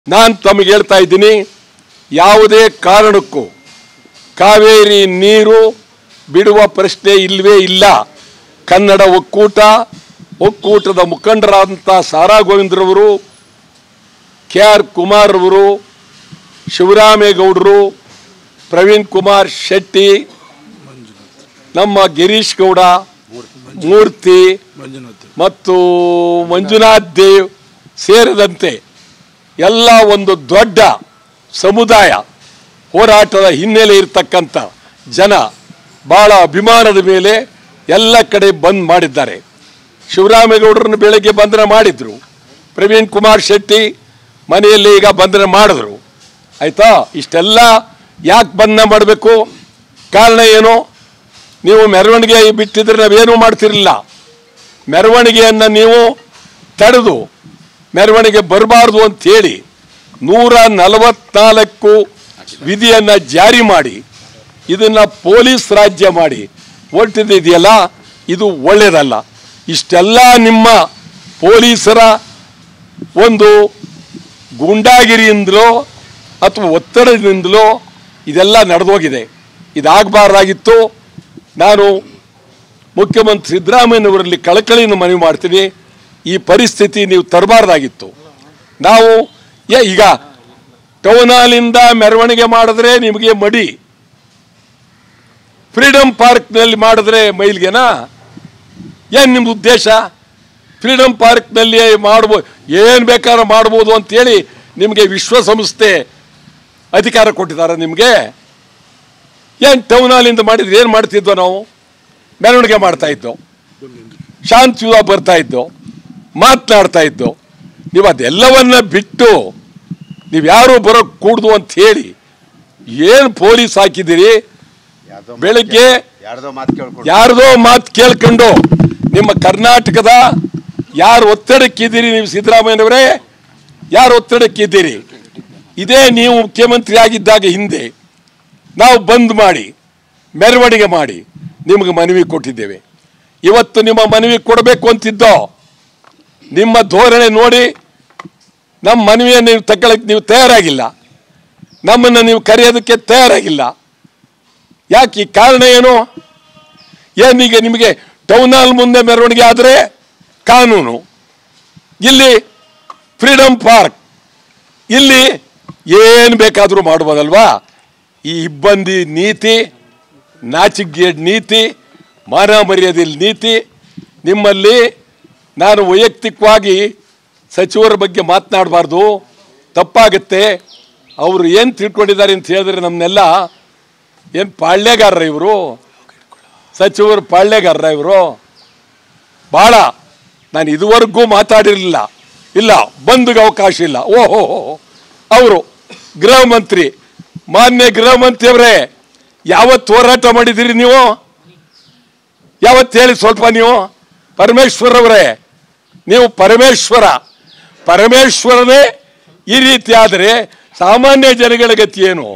ನಾನು ತಮಗೆ ಹೇಳ್ತಾ ಇದ್ದೀನಿ ಯಾವುದೇ ಕಾರಣಕ್ಕೂ ಕಾವೇರಿ ನೀರು ಬಿಡುವ ಪ್ರಶ್ನೆ ಇಲ್ಲವೇ ಇಲ್ಲ ಕನ್ನಡ ಒಕ್ಕೂಟ ಒಕ್ಕೂಟದ ಮುಖಂಡರಾದಂಥ ಸಾರಾ ಗೋವಿಂದ್ರವರು ಕೆ ಆರ್ ಕುಮಾರ್ ಅವರು ಶಿವರಾಮೇಗೌಡರು ಪ್ರವೀಣ್ ಕುಮಾರ್ ಶೆಟ್ಟಿ ನಮ್ಮ ಗಿರೀಶ್ ಗೌಡ ಮೂರ್ತಿ ಮಂಜುನಾಥ್ ಮತ್ತು ಮಂಜುನಾಥ್ ದೇವ್ ಸೇರಿದಂತೆ ಎಲ್ಲ ಒಂದು ದೊಡ್ಡ ಸಮುದಾಯ ಹೋರಾಟದ ಹಿನ್ನೆಲೆ ಇರತಕ್ಕಂಥ ಜನ ಬಹಳ ಅಭಿಮಾನದ ಮೇಲೆ ಎಲ್ಲ ಕಡೆ ಬಂದ್ ಮಾಡಿದ್ದಾರೆ ಶಿವರಾಮೇಗೌಡರನ್ನು ಬೆಳಗ್ಗೆ ಬಂಧನ ಮಾಡಿದ್ರು ಪ್ರವೀಣ್ ಕುಮಾರ್ ಶೆಟ್ಟಿ ಮನೆಯಲ್ಲಿ ಈಗ ಬಂಧನ ಮಾಡಿದ್ರು ಆಯ್ತಾ ಇಷ್ಟೆಲ್ಲ ಯಾಕೆ ಬಂಧನ ಮಾಡಬೇಕು ಕಾರಣ ಏನು ನೀವು ಮೆರವಣಿಗೆ ಬಿಟ್ಟಿದ್ರೆ ನಾವೇನೂ ಮಾಡ್ತಿರಲಿಲ್ಲ ಮೆರವಣಿಗೆಯನ್ನು ನೀವು ತಡೆದು ಮೆರವಣಿಗೆ ಬರಬಾರ್ದು ಅಂತೇಳಿ ನೂರ ನಲವತ್ನಾಲ್ಕು ವಿಧಿಯನ್ನು ಜಾರಿ ಮಾಡಿ ಇದನ್ನು ಪೊಲೀಸ್ ರಾಜ್ಯ ಮಾಡಿ ಹೊರಟಿದೆಯಲ್ಲ ಇದು ಒಳ್ಳೆಯದಲ್ಲ ಇಷ್ಟೆಲ್ಲ ನಿಮ್ಮ ಪೊಲೀಸರ ಒಂದು ಗೂಂಡಾಗಿರಿಯಿಂದಲೋ ಅಥವಾ ಒತ್ತಡದಿಂದಲೋ ಇದೆಲ್ಲ ನಡೆದೋಗಿದೆ ಇದಾಗಬಾರ್ದಾಗಿತ್ತು ನಾನು ಮುಖ್ಯಮಂತ್ರಿ ಸಿದ್ದರಾಮಯ್ಯನವರಲ್ಲಿ ಕಳಕಳಿಯನ್ನು ಮನವಿ ಮಾಡ್ತೀನಿ ಈ ಪರಿಸ್ಥಿತಿ ನೀವು ತರಬಾರ್ದಾಗಿತ್ತು ನಾವು ಏ ಈಗ ಟೌನ್ ಹಾಲಿಂದ ಮೆರವಣಿಗೆ ಮಾಡಿದ್ರೆ ನಿಮಗೆ ಮಡಿ ಫ್ರೀಡಮ್ ಪಾರ್ಕ್ನಲ್ಲಿ ಮಾಡಿದ್ರೆ ಮೈಲ್ಗೆನಾ ಏನು ನಿಮ್ಮ ಉದ್ದೇಶ ಫ್ರೀಡಮ್ ಪಾರ್ಕ್ನಲ್ಲಿ ಮಾಡ್ಬೋದು ಏನು ಬೇಕಾದ್ರೂ ಮಾಡ್ಬೋದು ಅಂತೇಳಿ ನಿಮಗೆ ವಿಶ್ವಸಂಸ್ಥೆ ಅಧಿಕಾರ ಕೊಟ್ಟಿದ್ದಾರೆ ನಿಮಗೆ ಏನು ಟೌನ್ ಹಾಲಿಂದ ಮಾಡಿದ್ರೆ ಏನು ಮಾಡ್ತಿದ್ವೋ ನಾವು ಮೆರವಣಿಗೆ ಮಾಡ್ತಾ ಇದ್ದೋ ಶಾಂತಿಯುತ ಬರ್ತಾ ಇದ್ದೋ ಮಾತನಾಡ್ತಾ ಇದ್ದೋ ನೀವು ಅದೆಲ್ಲವನ್ನ ಬಿಟ್ಟು ನೀವು ಯಾರು ಬರೋ ಕೂಡ್ದು ಅಂತ ಹೇಳಿ ಏನು ಪೊಲೀಸ್ ಹಾಕಿದ್ದೀರಿ ಯಾರ್ದೋ ಮಾತ್ ಬೆಳಿಗ್ಗೆ ಕೇಳ್- ಯಾರ್ದೋ ಮಾತು ಕೇಳ್ಕೊಂಡು ಯಾರ್ದೋ ಮಾತು ಕೇಳ್ಕೊಂಡು ನಿಮ್ಮ ಕರ್ನಾಟಕದ ಯಾರು ಒತ್ತಡಕ್ಕಿದ್ದೀರಿ ನೀವು ಸಿದ್ದರಾಮಯ್ಯನವರೇ ಯಾರು ಒತ್ತಡಕ್ಕಿದ್ದೀರಿ ಇದೇ ನೀವು ಮುಖ್ಯಮಂತ್ರಿ ಆಗಿದ್ದಾಗ ಹಿಂದೆ ನಾವು ಬಂದ್ ಮಾಡಿ ಮೆರವಣಿಗೆ ಮಾಡಿ ನಿಮಗೆ ಮನವಿ ಕೊಟ್ಟಿದ್ದೇವೆ ಇವತ್ತು ನಿಮ್ಮ ಮನವಿ ಕೊಡಬೇಕು ಅಂತಿದ್ದೋ ನಿಮ್ಮ ಧೋರಣೆ ನೋಡಿ ನಮ್ಮ ಮನವಿಯನ್ನು ನೀವು ತಗೊಳಕ್ಕೆ ನೀವು ತಯಾರಾಗಿಲ್ಲ ನಮ್ಮನ್ನು ನೀವು ಕರೆಯೋದಕ್ಕೆ ತಯಾರಾಗಿಲ್ಲ ಯಾಕೆ ಈ ಕಾರಣ ಏನು ಏನೀಗ ನಿಮಗೆ ಟೌನ್ ಹಾಲ್ ಮುಂದೆ ಮೆರವಣಿಗೆ ಆದರೆ ಕಾನೂನು ಇಲ್ಲಿ ಫ್ರೀಡಮ್ ಪಾರ್ಕ್ ಇಲ್ಲಿ ಏನು ಬೇಕಾದರೂ ಮಾಡ್ಬೋದಲ್ವಾ ಈ ಇಬ್ಬಂದಿ ನೀತಿ ನಾಚಿಗೇಡ್ ನೀತಿ ಮಾನ ಮರ್ಯಾದೆಯಲ್ಲಿ ನೀತಿ ನಿಮ್ಮಲ್ಲಿ ನಾನು ವೈಯಕ್ತಿಕವಾಗಿ ಸಚಿವರ ಬಗ್ಗೆ ಮಾತನಾಡಬಾರ್ದು ತಪ್ಪಾಗುತ್ತೆ ಅವರು ಏನು ತಿಳ್ಕೊಂಡಿದ್ದಾರೆ ಅಂತ ಹೇಳಿದ್ರೆ ನಮ್ಮನ್ನೆಲ್ಲ ಏನು ಪಾಳ್ಯಗಾರರ ಇವರು ಸಚಿವರು ಪಾಳ್ಯಗಾರರ ಇವರು ಭಾಳ ನಾನು ಇದುವರೆಗೂ ಮಾತಾಡಿರಲಿಲ್ಲ ಇಲ್ಲ ಬಂದ್ಗೆ ಅವಕಾಶ ಇಲ್ಲ ಓಹೋ ಅವರು ಗೃಹ ಮಂತ್ರಿ ಮಾನ್ಯ ಗೃಹ ಮಂತ್ರಿ ಅವರೇ ಯಾವತ್ತು ಹೋರಾಟ ಮಾಡಿದ್ದೀರಿ ನೀವು ಯಾವತ್ತು ಹೇಳಿ ಸ್ವಲ್ಪ ನೀವು ಪರಮೇಶ್ವರ್ ಅವರೇ ನೀವು ಪರಮೇಶ್ವರ ಪರಮೇಶ್ವರನೇ ಈ ರೀತಿ ಆದರೆ ಸಾಮಾನ್ಯ ಜನಗಳ ಗತಿ ಏನು